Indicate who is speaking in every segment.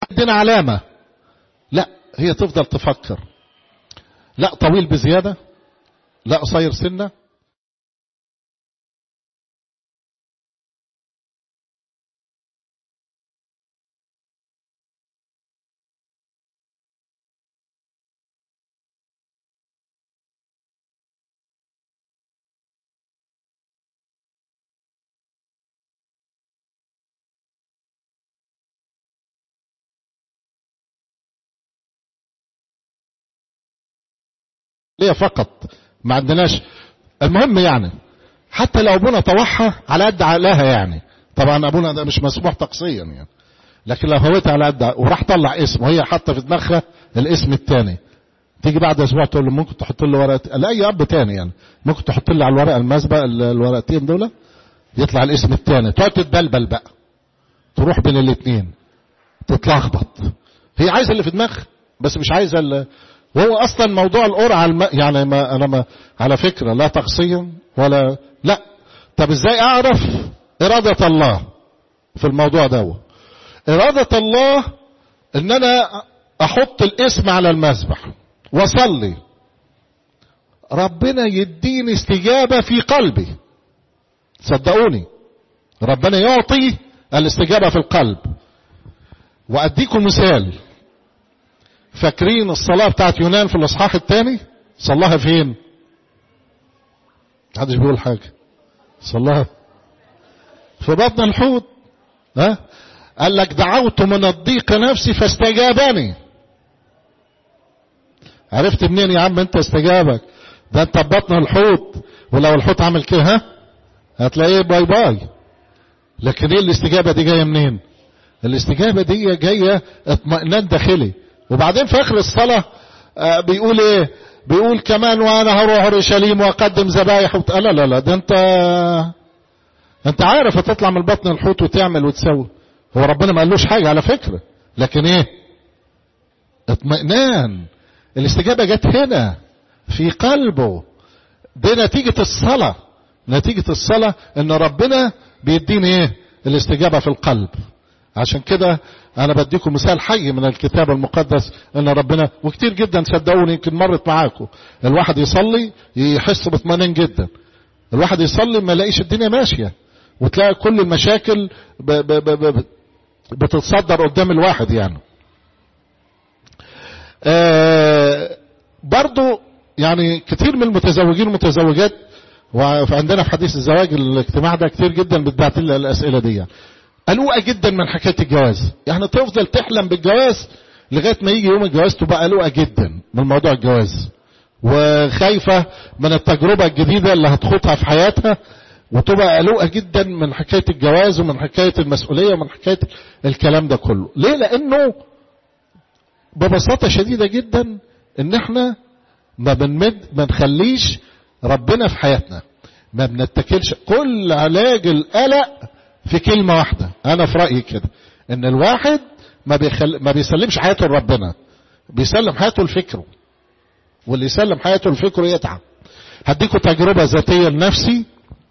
Speaker 1: عندنا علامة لا هي تفضل تفكر لا طويل بزيادة لا قصير سنة ليه فقط ما عندناش المهم يعني حتى لو ابونا طوحها على قد عقلها يعني طبعا ابونا ده مش مسموح تقصيا يعني لكن لو هويتها على قد وراح طلع اسم وهي حاطه في دماغها الاسم الثاني تيجي بعد اسبوع تقول له ممكن تحط له ورقه لاي اب تاني يعني ممكن تحط لي على الورقه المسبق الورقتين دول يطلع الاسم الثاني تقعد تتبلبل بقى تروح بين الاثنين تتلخبط هي عايزه اللي في دماغها بس مش عايزه اللي وهو اصلا موضوع القرعه الم... يعني ما انا ما على فكره لا تقصيا ولا لا طب ازاي اعرف اراده الله في الموضوع ده اراده الله ان انا احط الاسم على المذبح واصلي ربنا يديني استجابه في قلبي صدقوني ربنا يعطي الاستجابه في القلب واديكم مثال فاكرين الصلاة بتاعت يونان في الإصحاح الثاني صلاها فين محدش بيقول حاجة صلاها في بطن الحوت ها قال لك دعوت من الضيق نفسي فاستجابني عرفت منين يا عم انت استجابك ده انت ببطن الحوت ولو الحوت عمل كده ها هتلاقيه باي باي لكن ايه الاستجابة دي جاية منين الاستجابة دي جاية اطمئنان داخلي وبعدين في اخر الصلاة آه بيقول ايه بيقول كمان وانا هروح اورشليم واقدم ذبايح وت... لا لا لا ده انت انت عارف هتطلع من بطن الحوت وتعمل وتسوي هو ربنا ما قالوش حاجة على فكرة لكن ايه اطمئنان الاستجابة جت هنا في قلبه دي نتيجة الصلاة نتيجة الصلاة ان ربنا بيديني ايه الاستجابة في القلب عشان كده انا بديكم مثال حي من الكتاب المقدس ان ربنا وكتير جدا صدقوني يمكن مرت معاكم الواحد يصلي يحس باطمئنان جدا الواحد يصلي ما يلاقيش الدنيا ماشيه وتلاقي كل المشاكل ب ب ب ب بتتصدر قدام الواحد يعني آه برضو يعني كتير من المتزوجين والمتزوجات وعندنا في حديث الزواج الاجتماع ده كتير جدا بتبعت لي الاسئله دي يعني. قلوقه جدا من حكايه الجواز يعني تفضل تحلم بالجواز لغايه ما يجي يوم الجواز تبقى قلوقه جدا من موضوع الجواز وخايفه من التجربه الجديده اللي هتخوضها في حياتها وتبقى قلوقه جدا من حكايه الجواز ومن حكايه المسؤوليه ومن حكايه الكلام ده كله ليه لانه ببساطه شديده جدا ان احنا ما بنمد ما نخليش ربنا في حياتنا ما بنتكلش كل علاج القلق في كلمة واحدة أنا في رأيي كده إن الواحد ما, بيخل... ما بيسلمش حياته لربنا بيسلم حياته لفكره واللي يسلم حياته لفكره يتعب هديكم تجربة ذاتية لنفسي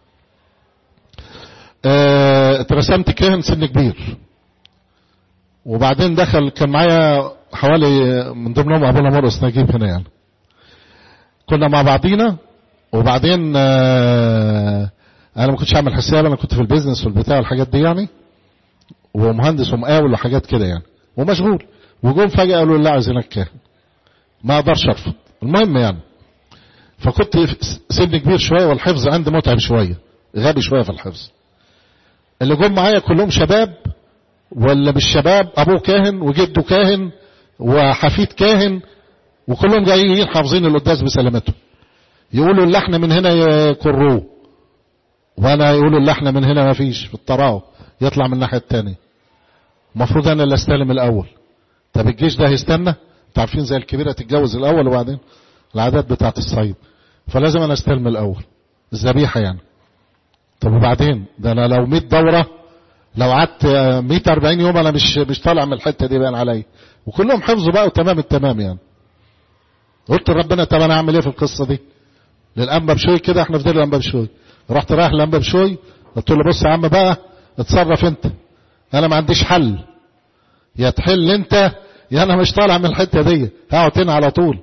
Speaker 1: اه... اترسمت كاهن سن كبير وبعدين دخل كان معايا حوالي من ضمنهم ابونا مرقس نجيب هنا يعني كنا مع بعضينا وبعدين اه انا ما كنتش عامل حساب انا كنت في البيزنس والبتاع والحاجات دي يعني ومهندس ومقاول وحاجات كده يعني ومشغول وجم فجاه قالوا لا عايزينك كاهن ما اقدرش ارفض المهم يعني فكنت سن كبير شويه والحفظ عندي متعب شويه غبي شويه في الحفظ اللي جم معايا كلهم شباب ولا مش شباب ابوه كاهن وجده كاهن وحفيد كاهن وكلهم جايين حافظين القداس بسلامتهم يقولوا اللحن من هنا يكروه وانا يقولوا اللحن من هنا ما فيش في الطراو يطلع من الناحيه الثانيه المفروض انا اللي استلم الاول طب الجيش ده هيستنى انتوا عارفين زي الكبيره تتجوز الاول وبعدين العادات بتاعت الصعيد فلازم انا استلم الاول الذبيحه يعني طب وبعدين ده انا لو 100 دوره لو قعدت 140 يوم انا مش مش طالع من الحته دي باين عليا وكلهم حفظوا بقى وتمام التمام يعني قلت لربنا طب انا اعمل ايه في القصه دي للانبا بشوي كده احنا في دير الانبا بشوي رحت رايح لانبا بشوي قلت له بص يا عم بقى اتصرف انت انا ما عنديش حل يا تحل انت يا انا مش طالع من الحته دي هقعد هنا على طول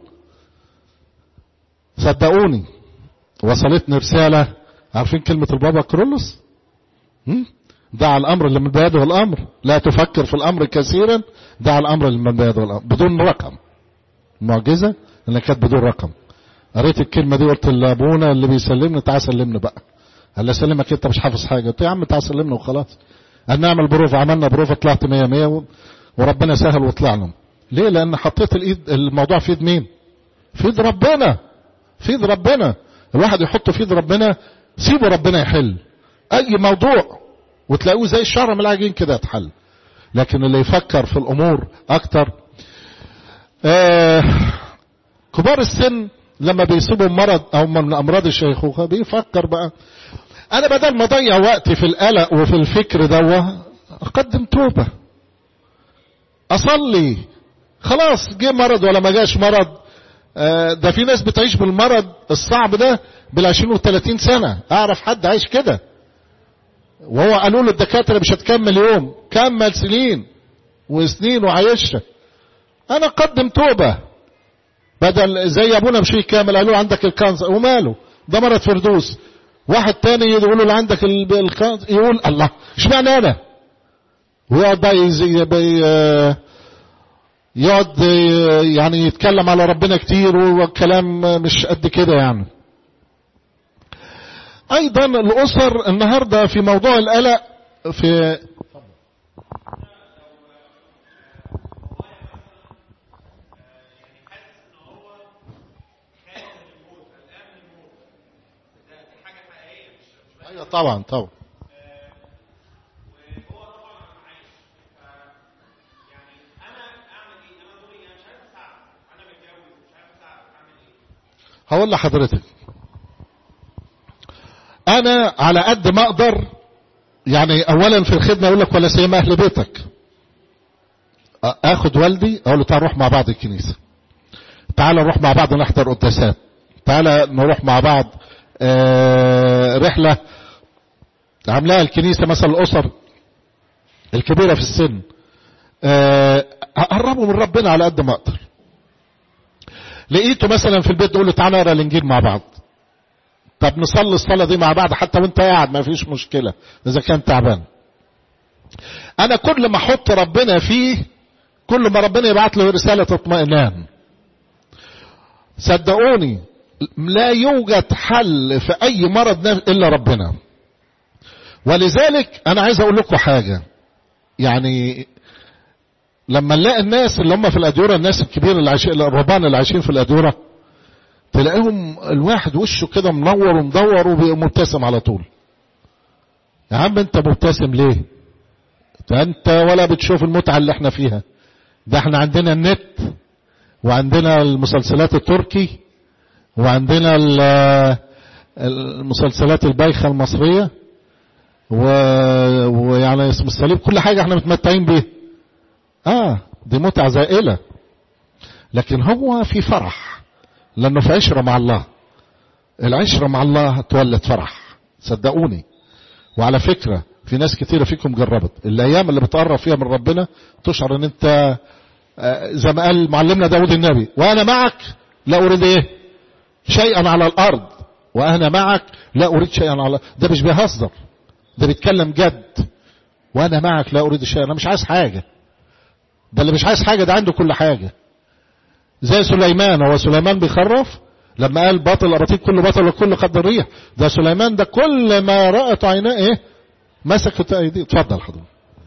Speaker 1: صدقوني وصلتني رساله عارفين كلمه البابا كرولوس دع الامر اللي من بيده الامر لا تفكر في الامر كثيرا دع الامر اللي من بيده الامر بدون رقم معجزه انها كانت بدون رقم قريت الكلمه دي قلت لابونا اللي بيسلمني تعال سلمني بقى قال لي اسلمك انت مش حافظ حاجه قلت يا عم تعال سلمني وخلاص قال نعمل بروف عملنا بروف طلعت 100 100 وربنا سهل وطلعنا ليه لان حطيت الايد الموضوع في ايد مين في ايد ربنا في ايد ربنا الواحد يحطه في ايد ربنا سيبه ربنا يحل اي موضوع وتلاقوه زي الشعر من العجين كده اتحل لكن اللي يفكر في الامور اكتر آه كبار السن لما بيصيبوا مرض او من امراض الشيخوخه بيفكر بقى انا بدل ما اضيع وقتي في القلق وفي الفكر دوه اقدم توبه اصلي خلاص جه مرض ولا ما جاش مرض آه ده في ناس بتعيش بالمرض الصعب ده بالعشرين وثلاثين سنة اعرف حد عايش كده وهو قالوا له الدكاترة مش هتكمل يوم كمل سنين وسنين وعايشها انا اقدم توبة بدل زي ابونا مشي كامل قالوا عندك الكانسر وماله ده مرض فردوس واحد تاني يقول له عندك الكانسر يقول الله اشمعنى انا ويقعد بقى يقعد يعني يتكلم على ربنا كتير والكلام مش قد كده يعني ايضا الاسر النهارده في موضوع القلق في ايوه طبعا طبعا هقول لحضرتك انا على قد ما اقدر يعني اولا في الخدمه يقول لك ولا سيما اهل بيتك اخد والدي اقول له تعال نروح مع بعض الكنيسه تعال نروح مع بعض نحضر قداسات تعال نروح مع بعض آه رحله عاملاها الكنيسه مثلا الاسر الكبيره في السن آه اقربوا من ربنا على قد ما اقدر لقيته مثلا في البيت تقول له تعالى نقرا الانجيل مع بعض طب نصلي الصلاة دي مع بعض حتى وانت قاعد ما فيش مشكلة اذا كان تعبان انا كل ما احط ربنا فيه كل ما ربنا يبعت له رسالة اطمئنان صدقوني لا يوجد حل في اي مرض الا ربنا ولذلك انا عايز اقول لكم حاجة يعني لما نلاقي الناس اللي هم في الادوره الناس الكبيره اللي عايشين الرهبان اللي عايشين في الادوره تلاقيهم الواحد وشه كده منور ومدور ومبتسم على طول يا عم انت مبتسم ليه ده انت ولا بتشوف المتعه اللي احنا فيها ده احنا عندنا النت وعندنا المسلسلات التركي وعندنا المسلسلات البايخه المصريه و... ويعني اسم الصليب كل حاجه احنا متمتعين بيها اه دي متعة زائلة لكن هو في فرح لانه في عشرة مع الله العشرة مع الله تولد فرح صدقوني وعلى فكرة في ناس كتيرة فيكم جربت الايام اللي بتقرب فيها من ربنا تشعر ان انت زي ما قال معلمنا داود النبي وانا معك لا اريد ايه شيئا على الارض وانا معك لا اريد شيئا على ده مش بيهزر ده بيتكلم جد وانا معك لا اريد شيئا انا مش عايز حاجه ده اللي مش عايز حاجة ده عنده كل حاجة زي سليمان هو سليمان بيخرف لما قال باطل الأباطيل كله باطل وكل قد الريح ده سليمان ده كل ما رأت عيناه ايه مسكت ايديه اتفضل حضرتك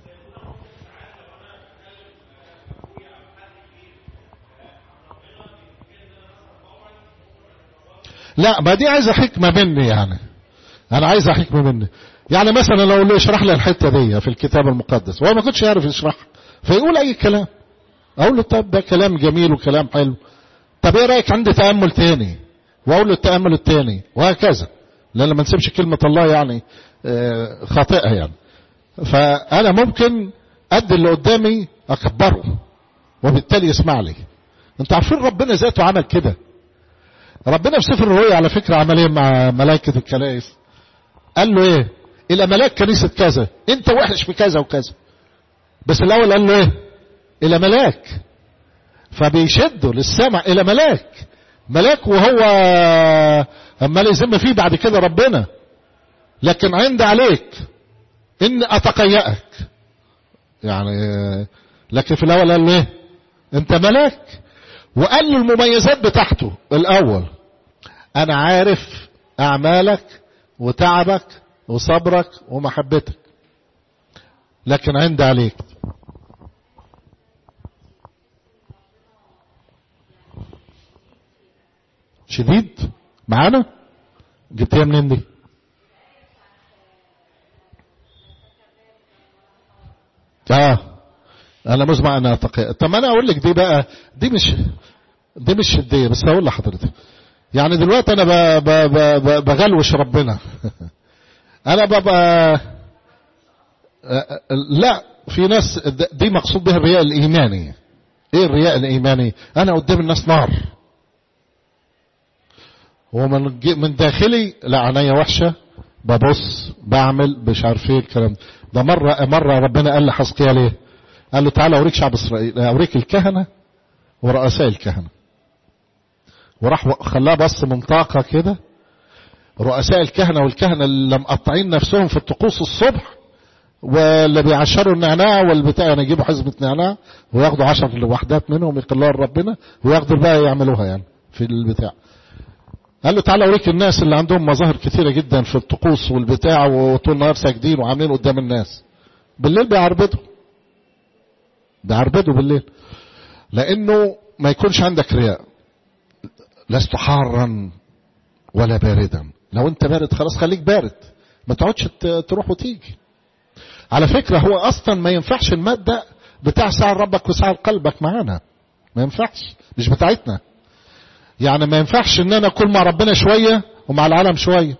Speaker 1: لا ما دي عايزه حكمه مني يعني انا عايزه حكمه مني يعني مثلا لو اللي يشرح لي الحته دي في الكتاب المقدس وهو ما كنتش يعرف يشرحها فيقول اي كلام اقول له طب ده كلام جميل وكلام حلو طب ايه رايك عندي تامل تاني واقول له التامل التاني وهكذا لان ما نسيبش كلمه الله يعني خاطئه يعني فانا ممكن ادي اللي قدامي اكبره وبالتالي يسمع لي انتوا عارفين ربنا ذاته عمل كده ربنا في سفر الرؤيا على فكره عمل ايه مع ملائكه الكنائس قال له ايه الى ملاك كنيسه كذا انت وحش في كذا وكذا بس الاول قال له ايه الى ملاك فبيشده للسمع الى ملاك ملاك وهو عمال يذم فيه بعد كده ربنا لكن عند عليك ان اتقيأك يعني لكن في الاول قال له ايه انت ملاك وقال له المميزات بتاعته الاول انا عارف اعمالك وتعبك وصبرك ومحبتك لكن عندي عليك شديد معانا جبتيها منين دي اه انا مزمع انا اتقي طب انا اقول لك دي بقى دي مش دي مش شديه بس هقول لحضرتك يعني دلوقتي انا ب... ب... ب... بغلوش ربنا انا ببقى لا في ناس دي مقصود بها الرياء الايماني ايه الرياء الايماني انا قدام الناس نار ومن من داخلي لا عينيا وحشه ببص بعمل مش عارف ايه الكلام ده مره مره ربنا قال لحزقيال ايه قال له تعالى اوريك شعب اسرائيل اوريك الكهنه ورؤساء الكهنه وراح خلاه بص منطقه كده رؤساء الكهنه والكهنه اللي مقطعين نفسهم في الطقوس الصبح واللي بيعشروا النعناع والبتاع يعني يجيبوا حزمه نعناع وياخدوا عشر وحدات منهم يقلوها لربنا وياخدوا الباقي يعملوها يعني في البتاع قال له تعالى اوريك الناس اللي عندهم مظاهر كثيره جدا في الطقوس والبتاع وطول النهار ساجدين وعاملين قدام الناس بالليل بيعربدوا بيعربدوا بالليل لانه ما يكونش عندك رياء لست حارا ولا باردا لو انت بارد خلاص خليك بارد ما تقعدش تروح وتيجي على فكرة هو اصلا ما ينفعش المادة بتاع سعر ربك وسعر قلبك معانا ما ينفعش مش بتاعتنا يعني ما ينفعش ان انا اكون مع ربنا شوية ومع العالم شوية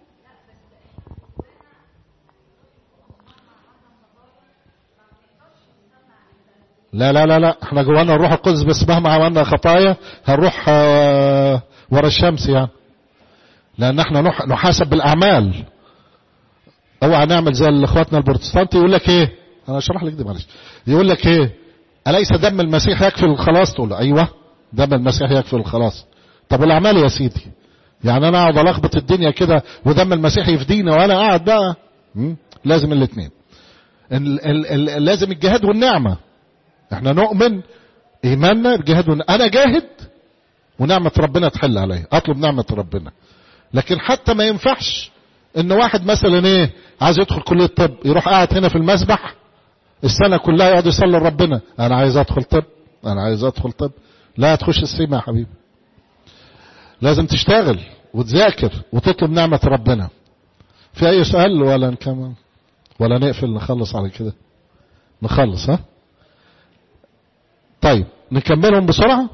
Speaker 1: لا لا لا لا احنا جوانا الروح القدس بس مهما عملنا خطايا هنروح اه ورا الشمس يعني لان احنا نحاسب بالاعمال اوعى نعمل زي اخواتنا البروتستانت يقول لك ايه انا اشرح لك دي معلش يقول لك ايه اليس دم المسيح يكفي للخلاص تقول له ايوه دم المسيح يكفي للخلاص طب والاعمال يا سيدي يعني انا اقعد الخبط الدنيا كده ودم المسيح يفدينا وانا قاعد بقى لازم الاثنين لازم الجهاد والنعمه احنا نؤمن ايماننا بجهاد والنعمة. انا جاهد ونعمة ربنا تحل عليا اطلب نعمة ربنا لكن حتى ما ينفعش ان واحد مثلا ايه عايز يدخل كلية طب يروح قاعد هنا في المسبح السنة كلها يقعد يصلي لربنا انا عايز ادخل طب انا عايز ادخل طب لا تخش السيما يا حبيبي لازم تشتغل وتذاكر وتطلب نعمة ربنا في اي سؤال ولا نكمل ولا نقفل نخلص على كده نخلص ها طيب نكملهم بسرعة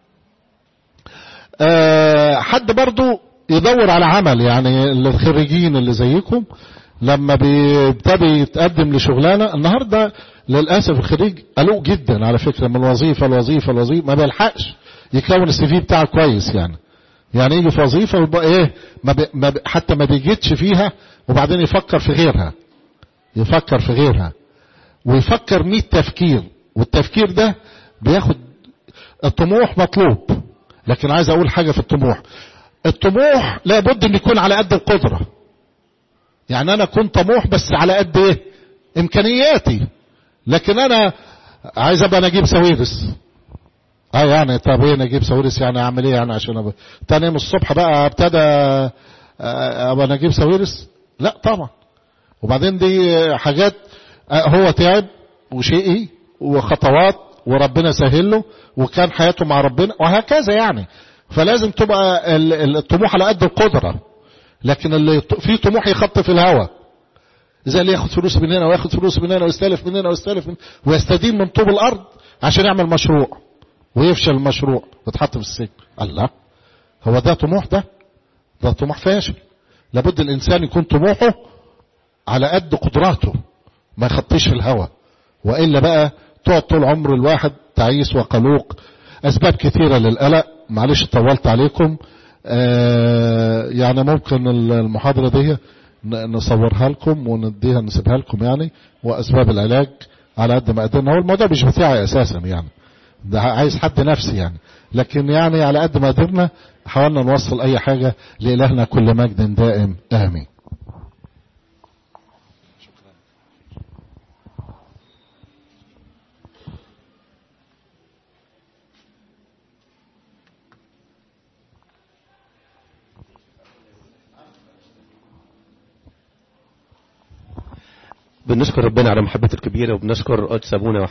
Speaker 1: أه حد برضو يدور على عمل يعني الخريجين اللي زيكم لما بيبتدي يتقدم لشغلانة النهاردة للأسف الخريج قلوق جدا على فكرة من الوظيفة الوظيفة الوظيفة ما بيلحقش يكون السي في بتاعه كويس يعني يعني يجي في وظيفة ويبقى ايه ما بي ما بي حتى ما بيجيتش فيها وبعدين يفكر في غيرها يفكر في غيرها ويفكر مية تفكير والتفكير ده بياخد الطموح مطلوب لكن عايز اقول حاجة في الطموح الطموح لابد ان يكون على قد القدرة يعني انا كنت طموح بس على قد ايه امكانياتي لكن انا عايز ابقى نجيب ساويرس اه يعني طب ايه نجيب ساويرس يعني اعمل ايه يعني عشان ابقى تاني يوم الصبح بقى ابتدى ابقى نجيب ساويرس لا طبعا وبعدين دي حاجات هو تعب وشقي وخطوات وربنا سهل له وكان حياته مع ربنا وهكذا يعني فلازم تبقى الطموح على قد القدرة لكن اللي في طموح يخط في الهواء زي اللي ياخد فلوس من هنا وياخد فلوس من هنا ويستلف من هنا ويستلف من ويستدين من طوب الارض عشان يعمل مشروع ويفشل المشروع ويتحط في السجن الله هو ده طموح ده ده طموح فاشل لابد الانسان يكون طموحه على قد قدراته ما يخطيش في الهواء والا بقى تقعد طول عمر الواحد تعيس وقلوق اسباب كثيره للقلق معلش طولت عليكم آه يعني ممكن المحاضره دي نصورها لكم ونديها نسيبها لكم يعني واسباب العلاج على قد ما قدرنا هو الموضوع مش بتاعي اساسا يعني ده عايز حد نفسي يعني لكن يعني على قد ما قدرنا حاولنا نوصل اي حاجة لإلهنا كل مجد دائم امين
Speaker 2: بنشكر ربنا على محبته الكبيرة وبنشكر قدس أبونا